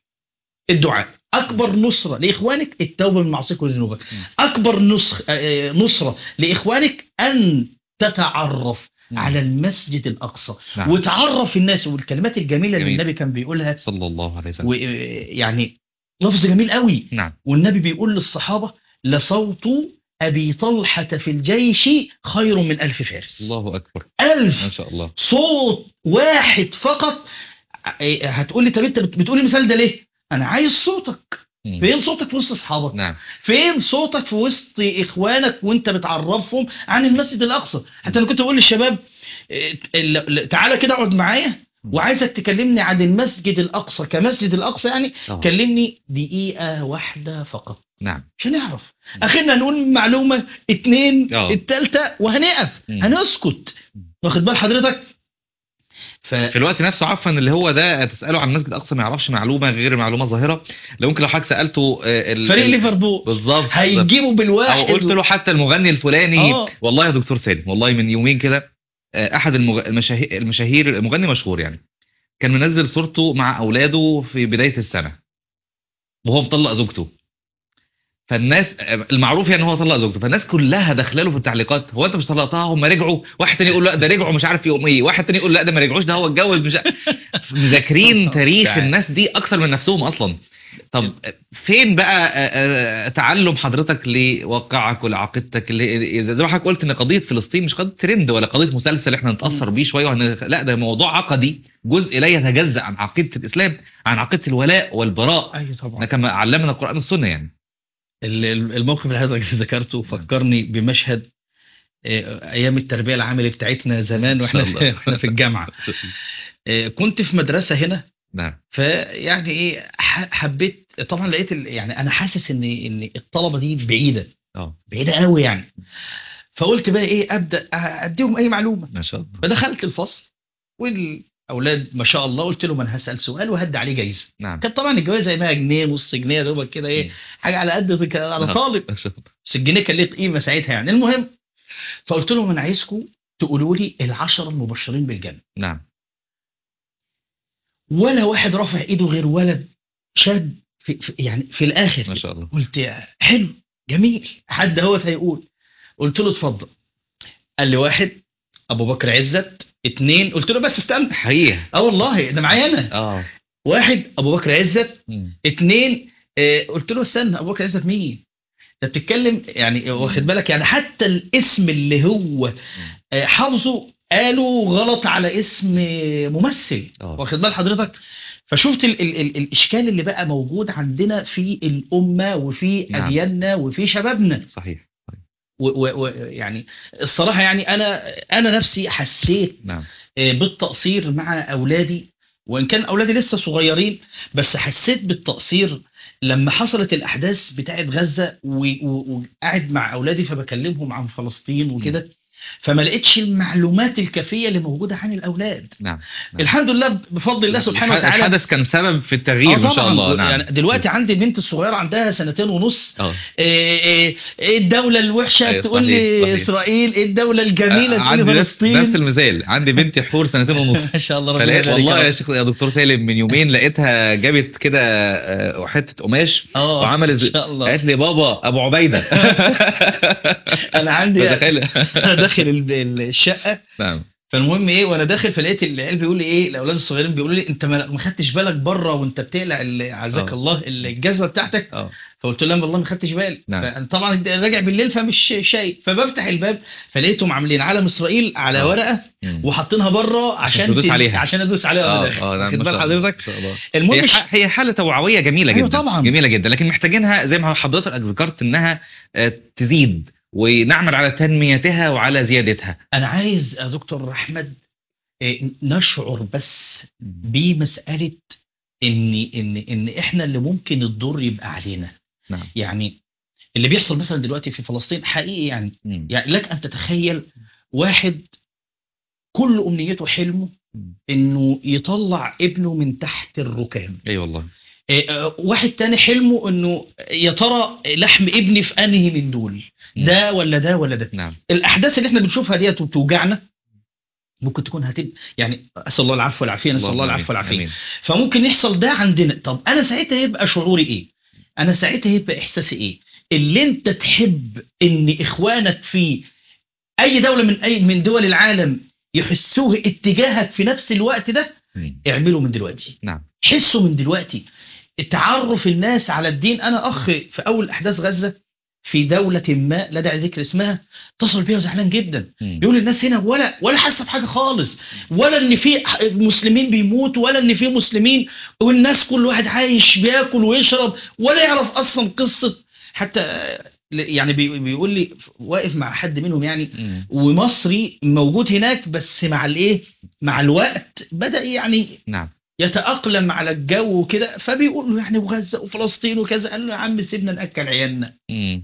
الدعاء اكبر نصره لاخوانك التوبه من معصيك وذنوبك مم. اكبر نصر آه، نصره لاخوانك ان تتعرف مم. على المسجد الاقصى نعم. وتعرف الناس والكلمات الجميله اللي جميل. النبي كان بيقولها صلى الله عليه وسلم ويعني لفظ جميل قوي نعم والنبي بيقول للصحابه لصوت ابي طلحه في الجيش خير من الف فارس الله اكبر الف ما شاء الله صوت واحد فقط إيه، هتقول لي طب انت بت- بتقول المثال ده ليه؟ انا عايز صوتك مم. فين صوتك في وسط اصحابك؟ نعم فين صوتك في وسط اخوانك وانت بتعرفهم عن المسجد الاقصى؟ حتى انا كنت بقول للشباب إيه، ال- ال- تعالى كده اقعد معايا وعايزك تكلمني عن المسجد الاقصى كمسجد الاقصى يعني آه. كلمني دقيقه واحده فقط نعم عشان نعرف اخرنا هنقول معلومه اتنين آه. التالتة وهنقف مم. هنسكت واخد بال حضرتك ف... في الوقت نفسه عفوا اللي هو ده تساله عن المسجد الاقصى ما يعرفش معلومه غير معلومه ظاهره لو ممكن لو حضرتك سالته آه، ال- فريق ال- ليفربول بالظبط بالظبط. هيجيبوا بالواحد او قلت له حتى المغني الفلاني آه. والله يا دكتور سالم والله من يومين كده آه، احد المغ... المشاهير المشاهير مغني مشهور يعني كان منزل صورته مع اولاده في بدايه السنه وهو مطلق زوجته فالناس آه، المعروف يعني هو طلق زوجته فالناس كلها داخله له في التعليقات هو انت مش طلقتها هم رجعوا واحد تاني يقول لا ده رجعوا مش عارف يوم ايه واحد تاني يقول لا ده ما رجعوش ده هو اتجوز مش مذاكرين تاريخ الناس دي اكثر من نفسهم اصلا طب فين بقى آه، آه، تعلم حضرتك لواقعك ولعقيدتك اللي زي ما حضرتك قلت ان قضيه فلسطين مش قضيه ترند ولا قضيه مسلسل احنا نتاثر بيه شويه وهن... لا ده موضوع عقدي جزء لا يتجزا عن عقيده الاسلام عن عقيده الولاء والبراء ايوه احنا طبعا كما علمنا القران والسنه يعني ال- ال- الموقف اللي حضرتك ذكرته فكرني بمشهد آه، ايام التربيه العملي بتاعتنا زمان واحنا إن شاء الله. واحنا في الجامعه آه، كنت في مدرسه هنا نعم فيعني ايه ح- حبيت طبعا لقيت ال- يعني انا حاسس ان ان الطلبه دي بعيده اه بعيده قوي يعني فقلت بقى ايه ابدا اديهم اي معلومه ما شاء الله فدخلت الفصل والاولاد ما شاء الله قلت لهم انا هسال سؤال وهدي عليه جايزه نعم كانت طبعا الجوائز 100 جنيه نص جنيه يا دوبك كده ايه حاجه على قد ك- على آه. طالب ما شاء الله بس الجنيه كان ليه قيمه ساعتها يعني المهم فقلت لهم انا عايزكم تقولوا لي العشره المبشرين بالجنه نعم ولا واحد رافع ايده غير ولد شاب في في يعني في الاخر ما شاء الله قلت يا حلو جميل حد هو هيقول قلت له اتفضل قال لي واحد ابو بكر عزت اتنين قلت له بس استنى حقيقه اه والله ده معايا انا اه واحد ابو بكر عزت مم. اتنين آه قلت له استنى ابو بكر عزت مين ده بتتكلم يعني واخد بالك يعني حتى الاسم اللي هو آه حافظه قالوا غلط على اسم ممثل اه واخد بال حضرتك فشفت ال ال ال الاشكال اللي بقى موجود عندنا في الامه وفي نعم. اجيالنا وفي شبابنا صحيح و- و- و- يعني الصراحه يعني انا انا نفسي حسيت نعم آه، بالتقصير مع اولادي وان كان اولادي لسه صغيرين بس حسيت بالتقصير لما حصلت الاحداث بتاعت غزه و- و- وقاعد مع اولادي فبكلمهم عن فلسطين وكده فما لقيتش المعلومات الكافيه اللي موجوده عن الاولاد نعم نعم. الحمد لله بفضل الله سبحانه الح- وتعالى الحدث كان سبب في التغيير آه ان شاء طبعاً. الله نعم يعني دلوقتي عندي البنت الصغيره عندها سنتين ونص اه إيه إيه إيه الدوله الوحشه أيوة، تقول صحيح، لي صحيح. اسرائيل ايه الدوله الجميله آه، تقول عندي لي نفس فلسطين نفس المثال عندي بنتي حور سنتين ونص ما شاء الله ربنا فلقيت يبارك والله يا يا رب. شيخ يا دكتور سالم من يومين لقيتها جابت كده آه، حته قماش اه وعملت ان شاء الله قالت لي بابا ابو عبيده انا عندي فتخيل انا داخل ال- الشقه نعم فالمهم ايه وانا داخل فلقيت العيال بيقول لي ايه الاولاد الصغيرين بيقولوا لي انت ما ما خدتش بالك بره وانت بتقلع ال- عزاك آه. الله الجزمه بتاعتك اه فقلت لهم والله ما خدتش بالي نعم. فأنا طبعا راجع بالليل فمش شايف فبفتح الباب فلقيتهم عاملين علم اسرائيل على آه. ورقه مم. وحاطينها بره عشان تدوس تد- عليها. عشان ادوس عليها وانا اه داخل اه نعم واخد ما بال شاء الله حضرتك ما شاء الله المهم هي, ش- ح- هي حاله توعويه جميله أيوة جدا طبعاً. جميله جدا لكن محتاجينها زي ما حضرتك ذكرت انها آه، تزيد ونعمل على تنميتها وعلى زيادتها انا عايز يا دكتور احمد إيه، نشعر بس بمساله ان ان ان احنا اللي ممكن الضر يبقى علينا نعم يعني اللي بيحصل مثلا دلوقتي في فلسطين حقيقي يعني مم. يعني لك ان تتخيل واحد كل امنيته حلمه مم. انه يطلع ابنه من تحت الركام اي والله إيه، آه، واحد تاني حلمه انه يا ترى لحم ابني في انهي من دول مم. ده ولا ده ولا ده نعم الاحداث اللي احنا بنشوفها ديت وبتوجعنا ممكن تكون هتبقى يعني اسال الله العفو والعافيه نسال الله اللهم العفو آمين. والعافيه آمين. فممكن يحصل ده عندنا طب انا ساعتها يبقى شعوري ايه انا ساعتها يبقى احساسي ايه اللي انت تحب ان اخوانك في اي دوله من اي من دول العالم يحسوه اتجاهك في نفس الوقت ده مم. اعملوا من دلوقتي نعم حسوا من دلوقتي تعرف الناس على الدين انا اخ في اول احداث غزه في دولة ما لا داعي ذكر اسمها اتصل بيا وزعلان جدا مم. بيقول الناس هنا ولا ولا حاسه بحاجه خالص ولا ان في مسلمين بيموتوا ولا ان في مسلمين والناس كل واحد عايش بياكل ويشرب ولا يعرف اصلا قصه حتى يعني بي- بيقول لي واقف مع حد منهم يعني مم. ومصري موجود هناك بس مع الايه مع الوقت بدا يعني نعم يتاقلم على الجو وكده فبيقول له يعني وغزه وفلسطين وكذا قال له يا عم سيبنا ناكل عيالنا مم.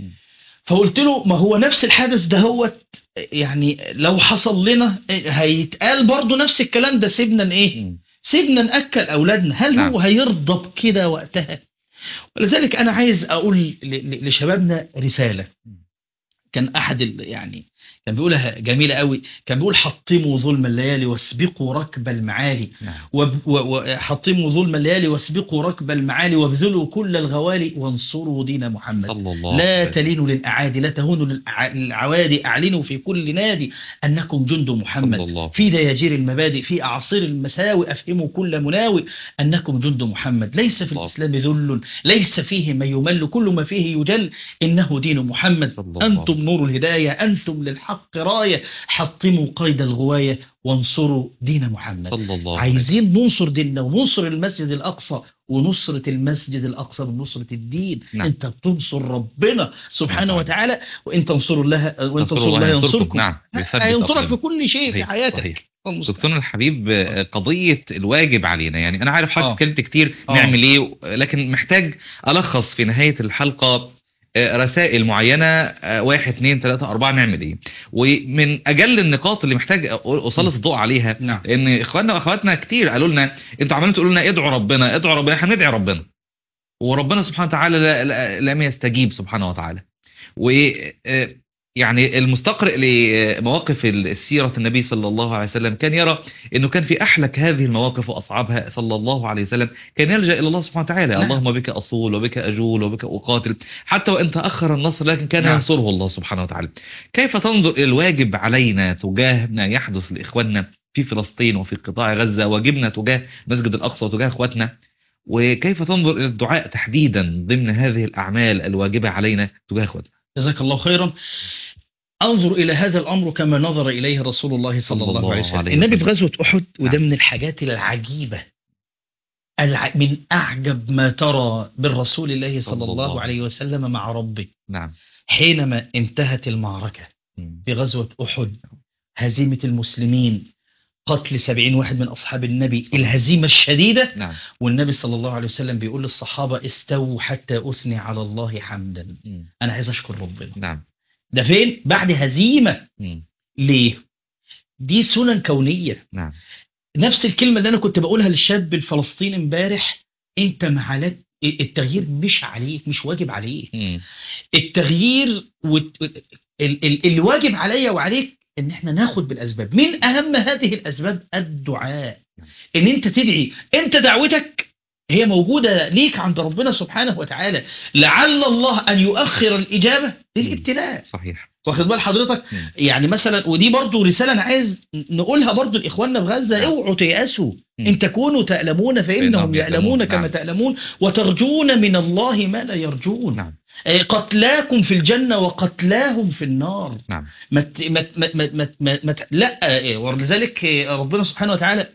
فقلت له ما هو نفس الحدث ده هو يعني لو حصل لنا هيتقال برضه نفس الكلام ده سيبنا ايه مم. سيبنا ناكل اولادنا هل نعم. هو هيرضى بكده وقتها ولذلك انا عايز اقول ل- ل- لشبابنا رساله كان احد ال- يعني كان بيقولها جميله قوي كان بيقول حطموا ظلم الليالي واسبقوا ركب المعالي نعم وب- و- وحطموا ظلم الليالي واسبقوا ركب المعالي وابذلوا كل الغوالي وانصروا دين محمد صلى الله لا عليه وسلم. تلينوا للأعادي لا تهونوا للأع- للعوادي أعلنوا في كل نادي أنكم جند صلى محمد الله في دياجير المبادئ في أعاصير المساوي أفهموا كل مناوئ أنكم جند محمد ليس في الله. الإسلام ذل ليس فيه ما يمل كل ما فيه يجل إنه دين محمد صلى الله أنتم عليه نور الهداية أنتم للحق راية حطموا قيد الغواية وانصروا دين محمد صلى الله عليه عايزين ننصر ديننا وننصر المسجد الأقصى ونصرة المسجد الأقصى بنصرة الدين نعم. أنت بتنصر ربنا سبحانه نعم. وتعالى وإن تنصروا الله وإن نصر تنصروا الله ينصركم. ينصركم نعم بيثبت هينصرك أقدامكم. في كل شيء في صحيح، حياتك صحيح. المستعان. دكتورنا الحبيب آه، قضية الواجب علينا يعني أنا عارف آه. حضرتك اتكلمت كتير آه. نعمل إيه لكن محتاج ألخص في نهاية الحلقة آه، رسائل معينة آه، واحد اتنين تلاتة أربعة نعمل إيه ومن أجل النقاط اللي محتاج أ- أسلط الضوء عليها نعم لأن إخواننا وأخواتنا كتير قالوا لنا أنتوا عمالين تقولوا لنا ادعوا ربنا ادعوا ربنا إحنا بندعي ربنا وربنا سبحانه وتعالى لا- لا- لم يستجيب سبحانه وتعالى و آه، يعني المستقرئ لمواقف السيرة النبي صلى الله عليه وسلم كان يرى انه كان في احلك هذه المواقف واصعبها صلى الله عليه وسلم كان يلجا الى الله سبحانه وتعالى نعم. اللهم بك اصول وبك اجول وبك اقاتل حتى وان تاخر النصر لكن كان نعم. ينصره الله سبحانه وتعالى كيف تنظر الى الواجب علينا تجاه ما يحدث لاخواننا في فلسطين وفي قطاع غزه واجبنا تجاه المسجد الاقصى وتجاه اخواتنا وكيف تنظر الى الدعاء تحديدا ضمن هذه الاعمال الواجبه علينا تجاه اخواتنا جزاك الله خيرا انظر الى هذا الامر كما نظر اليه رسول الله صلى الله عليه وسلم النبي في غزوه احد وده نعم. من الحاجات العجيبه الع... من اعجب ما ترى بالرسول الله صلى الله عليه وسلم مع ربه نعم حينما انتهت المعركه مم. في غزوه احد هزيمه المسلمين قتل سبعين واحد من أصحاب النبي الهزيمة الشديدة نعم والنبي صلى الله عليه وسلم بيقول للصحابة استووا حتى أثني على الله حمدا مم. أنا عايز أشكر ربنا نعم ده فين؟ بعد هزيمة مم. ليه؟ دي سنن كونية نعم نفس الكلمة اللي أنا كنت بقولها للشاب الفلسطيني امبارح أنت معلك التغيير مش عليك مش واجب عليك مم. التغيير والت... ال- ال- اللي واجب عليا وعليك ان احنا ناخد بالاسباب من اهم هذه الاسباب الدعاء ان انت تدعي انت دعوتك هي موجودة ليك عند ربنا سبحانه وتعالى لعل الله ان يؤخر الاجابة للابتلاء صحيح واخد بال حضرتك مم. يعني مثلا ودي برضو رسالة انا عايز نقولها برضو لاخواننا في غزة نعم. اوعوا تيأسوا مم. ان تكونوا تألمون فإنهم فانهم يعلمون. يعلمون كما نعم. تألمون وترجون من الله ما لا يرجون نعم آه، قتلاكم في الجنة وقتلاهم في النار نعم ما ت- ما ت- ما ما ما ما ما ت- لا آه، ولذلك آه، ربنا سبحانه وتعالى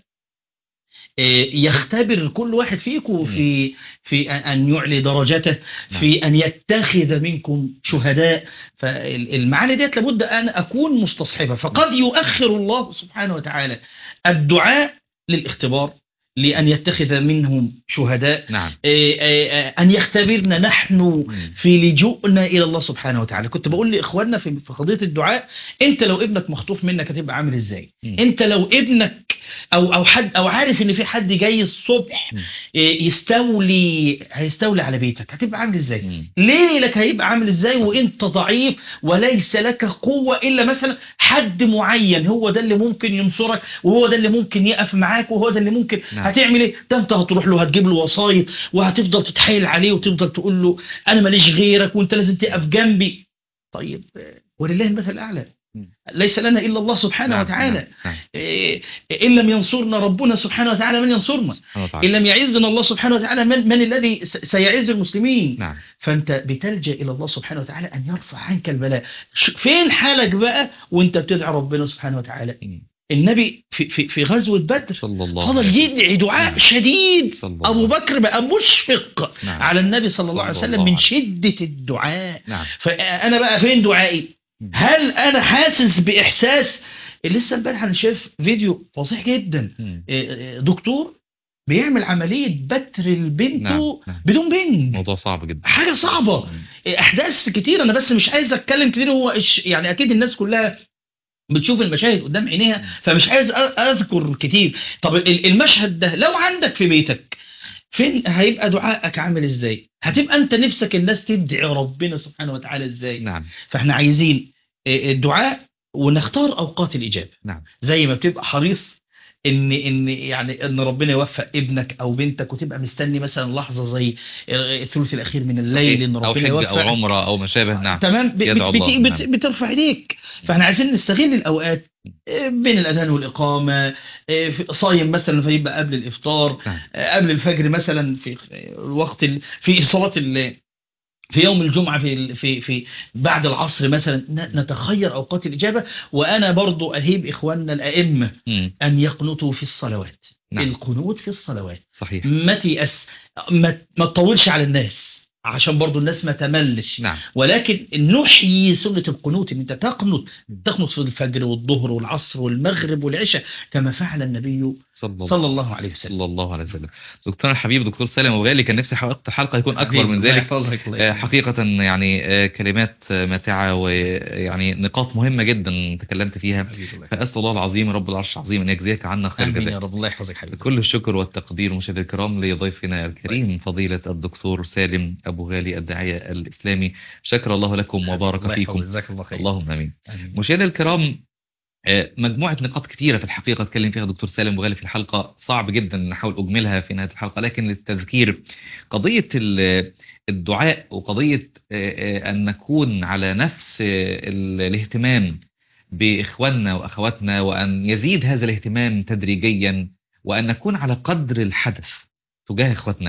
آه، يختبر كل واحد فيكم في في أن- ان يعلي درجته في ان يتخذ منكم شهداء فالمعاني ديت لابد ان اكون مستصحبها فقد يؤخر الله سبحانه وتعالى الدعاء للاختبار لان يتخذ منهم شهداء نعم آه، آه، آه، ان يختبرنا نحن مم. في لجوءنا الى الله سبحانه وتعالى كنت بقول لاخواننا في في قضيه الدعاء انت لو ابنك مخطوف منك هتبقى عامل ازاي مم. انت لو ابنك او او حد او عارف ان في حد جاي الصبح مم. إيه، يستولي هيستولي على بيتك هتبقى عامل ازاي مم. ليلك هيبقى عامل ازاي وانت ضعيف وليس لك قوة الا مثلا حد معين هو ده اللي ممكن ينصرك وهو ده اللي ممكن يقف معاك وهو ده اللي ممكن نعم. هتعمل ايه ده انت هتروح له هتجيب له وسايط وهتفضل تتحايل عليه وتفضل تقول له انا ماليش غيرك وانت لازم تقف جنبي طيب آه، ولله المثل الاعلى مم. ليس لنا الا الله سبحانه نعم. وتعالى نعم. نعم. إيه، ان لم ينصرنا ربنا سبحانه وتعالى من ينصرنا سبحانه إن وتعالى لم يعزنا الله سبحانه وتعالى من, من الذي س- سيعز المسلمين نعم فأنت بتلجأ إلى الله سبحانه وتعالى أن يرفع عنك البلاء ش- فين حالك بقى وانت بتدعي ربنا سبحانه وتعالى مم. النبي في, في, في غزوة بدر صلى الله فضل عليه يدعي دعاء نعم. شديد صلى الله أبو عليه بكر بقى مشفق نعم. على النبي صلى الله عليه صلى وسلم الله من عليه. شدة الدعاء نعم فأنا بقى فين دعائي مم. هل أنا حاسس بإحساس لسه امبارح أنا شايف فيديو فظيع جدا مم. إيه، إيه، دكتور بيعمل عملية بتر لبنته نعم. نعم. بدون بنج موضوع صعب جدا حاجة صعبة مم. احداث كتير انا بس مش عايز اتكلم كتير هو إش- يعني اكيد الناس كلها بتشوف المشاهد قدام عينيها فمش عايز أ- اذكر كتير طب ال- المشهد ده لو عندك في بيتك فين هيبقى دعائك عامل ازاي هتبقى انت نفسك الناس تدعي ربنا سبحانه وتعالى ازاي نعم فاحنا عايزين آه، الدعاء ونختار اوقات الاجابه نعم زي ما بتبقى حريص ان ان يعني ان ربنا يوفق ابنك او بنتك وتبقى مستني مثلا لحظه زي الثلث الاخير من الليل ان او ربنا حج يوفق او عمره او ما شابه نعم تمام ب- يدعو بت بت الله، بت نعم. بترفع ايديك فاحنا عايزين نستغل الاوقات آه، بين الاذان والاقامه آه، في- صايم مثلا فيبقى قبل الافطار نعم. آه، قبل الفجر مثلا في الوقت ال- في صلاه ال- في يوم الجمعة في ال- في في بعد العصر مثلا ن- نتخير أوقات الإجابة وأنا برضو أهيب إخواننا الأئمة مم. أن يقنطوا في الصلوات نعم. القنوت في الصلوات صحيح ما تيأس ما ما تطولش على الناس عشان برضو الناس ما تملش نعم ولكن نحيي سنة القنوت ان انت تقنط تقنط في الفجر والظهر والعصر والمغرب والعشاء كما فعل النبي صلى الله صلى الله عليه وسلم صلى الله عليه وسلم دكتور الحبيب دكتور سالم وغالي كان نفسي وقت الحلقه يكون اكبر من الله ذلك يحفظك، الله آه، يحفظك. حقيقة يعني آه، كلمات آه، ماتعة ويعني نقاط مهمة جدا تكلمت فيها حبيبي الله يحفظك. فأسأل الله العظيم رب العرش العظيم أن يجزيك عنا خير امين يا جزاك رب الله يحفظك حبيبي كل الشكر والتقدير مشاهدينا الكرام لضيفنا الكريم فضيلة الدكتور سالم أبو غالي الداعية الإسلامي شكر الله لكم وبارك الله يحفظك، فيكم جزاك الله خير اللهم آمين آمين. مشاهدينا الكرام آه، مجموعة نقاط كثيرة في الحقيقة اتكلم فيها دكتور سالم بغالي في الحلقة صعب جدا نحاول أجملها في نهاية الحلقة لكن للتذكير قضية ال- الدعاء وقضية آه، آه، أن نكون على نفس آه، ال- الاهتمام بإخواننا وأخواتنا وأن يزيد هذا الاهتمام تدريجيا وأن نكون على قدر الحدث تجاه إخواتنا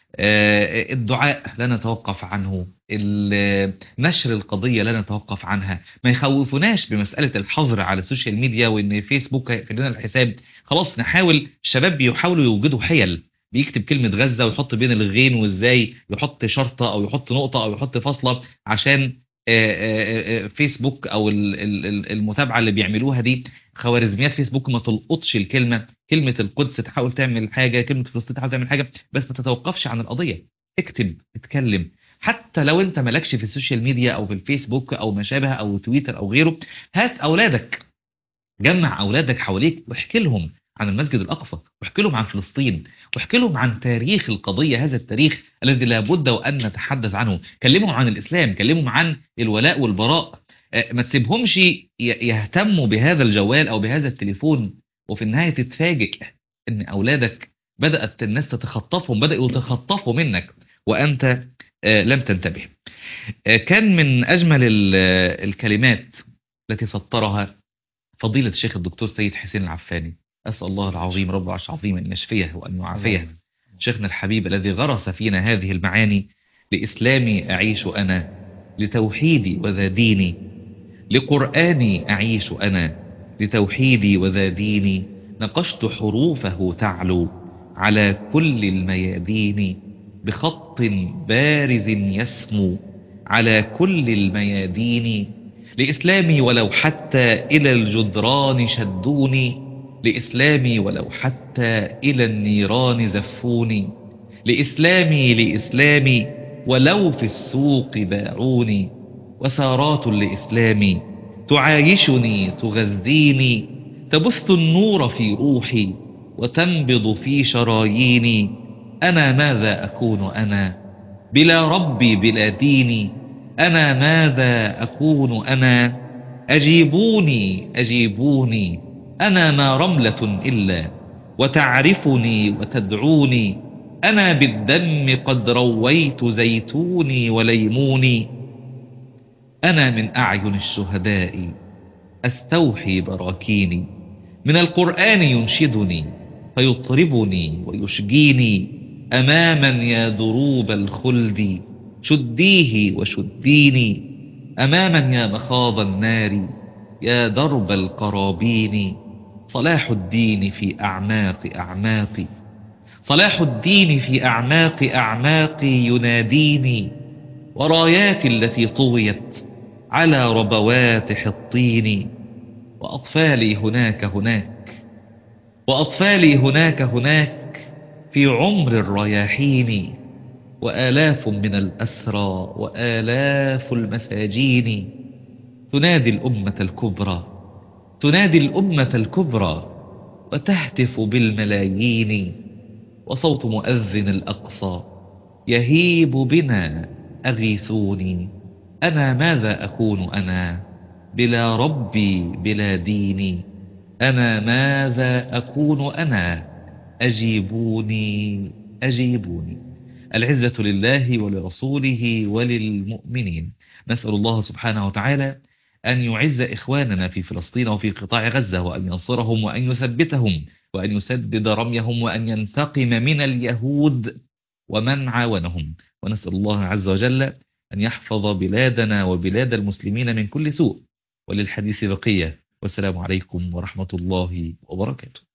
آه، الدعاء لا نتوقف عنه ال- نشر القضية لا نتوقف عنها ما يخوفوناش بمسألة الحظر على السوشيال ميديا وإن فيسبوك هيقفل لنا الحساب خلاص نحاول الشباب بيحاولوا يوجدوا حيل بيكتب كلمة غزة ويحط بين الغين وازاي يحط شرطة أو يحط نقطة أو يحط فاصلة عشان آه، آه، آه، فيسبوك أو ال- ال- ال- المتابعة اللي بيعملوها دي خوارزميات فيسبوك ما تلقطش الكلمة كلمة القدس تحاول تعمل حاجة كلمة فلسطين تحاول تعمل حاجة بس ما تتوقفش عن القضية اكتب اتكلم حتى لو انت مالكش في السوشيال ميديا او في الفيسبوك او ما شابه او تويتر او غيره هات اولادك جمع اولادك حواليك واحكي لهم عن المسجد الاقصى واحكي لهم عن فلسطين واحكي لهم عن تاريخ القضيه هذا التاريخ الذي لابد وان نتحدث عنه كلمهم عن الاسلام كلمهم عن الولاء والبراء آه، ما تسيبهمش ي- يهتموا بهذا الجوال او بهذا التليفون وفي النهايه تتفاجئ ان اولادك بدات الناس تتخطفهم بداوا يتخطفوا منك وانت آه، لم تنتبه آه، كان من اجمل ال- آه، الكلمات التي سطرها فضيلة الشيخ الدكتور سيد حسين العفاني أسأل الله العظيم رب العرش العظيم أن يشفيه وأن يعافيه شيخنا الحبيب الذي غرس فينا هذه المعاني لإسلامي أعيش أنا لتوحيدي وذا ديني لقرآني أعيش أنا لتوحيدي وذا ديني نقشت حروفه تعلو على كل الميادين بخط بارز يسمو على كل الميادين لإسلامي ولو حتى إلى الجدران شدوني لإسلامي ولو حتى إلى النيران زفوني لإسلامي لإسلامي ولو في السوق باعوني وثارات لإسلامي تعايشني تغذيني تبث النور في روحي وتنبض في شراييني أنا ماذا أكون أنا بلا ربي بلا ديني أنا ماذا أكون أنا أجيبوني أجيبوني أنا ما رملة إلا وتعرفني وتدعوني أنا بالدم قد رويت زيتوني وليموني أنا من أعين الشهداء أستوحي براكيني من القرآن ينشدني فيطربني ويشجيني أماما يا دروب الخلد شديه وشديني أماما يا مخاض النار يا درب القرابين صلاح الدين في أعماق أعماقي صلاح الدين في أعماق أعماقي يناديني وراياتي التي طويت على ربوات حطين وأطفالي هناك هناك وأطفالي هناك هناك في عمر الرياحين وآلاف من الأسرى وآلاف المساجين تنادي الأمة الكبرى تنادي الأمة الكبرى وتهتف بالملايين وصوت مؤذن الأقصى يهيب بنا أغيثوني أنا ماذا أكون أنا بلا ربي بلا ديني أنا ماذا أكون أنا أجيبوني أجيبوني العزة لله ولرسوله وللمؤمنين نسأل الله سبحانه وتعالى أن يعز إخواننا في فلسطين وفي قطاع غزة وأن ينصرهم وأن يثبتهم وأن يسدد رميهم وأن ينتقم من اليهود ومن عاونهم ونسأل الله عز وجل أن يحفظ بلادنا وبلاد المسلمين من كل سوء وللحديث بقية والسلام عليكم ورحمة الله وبركاته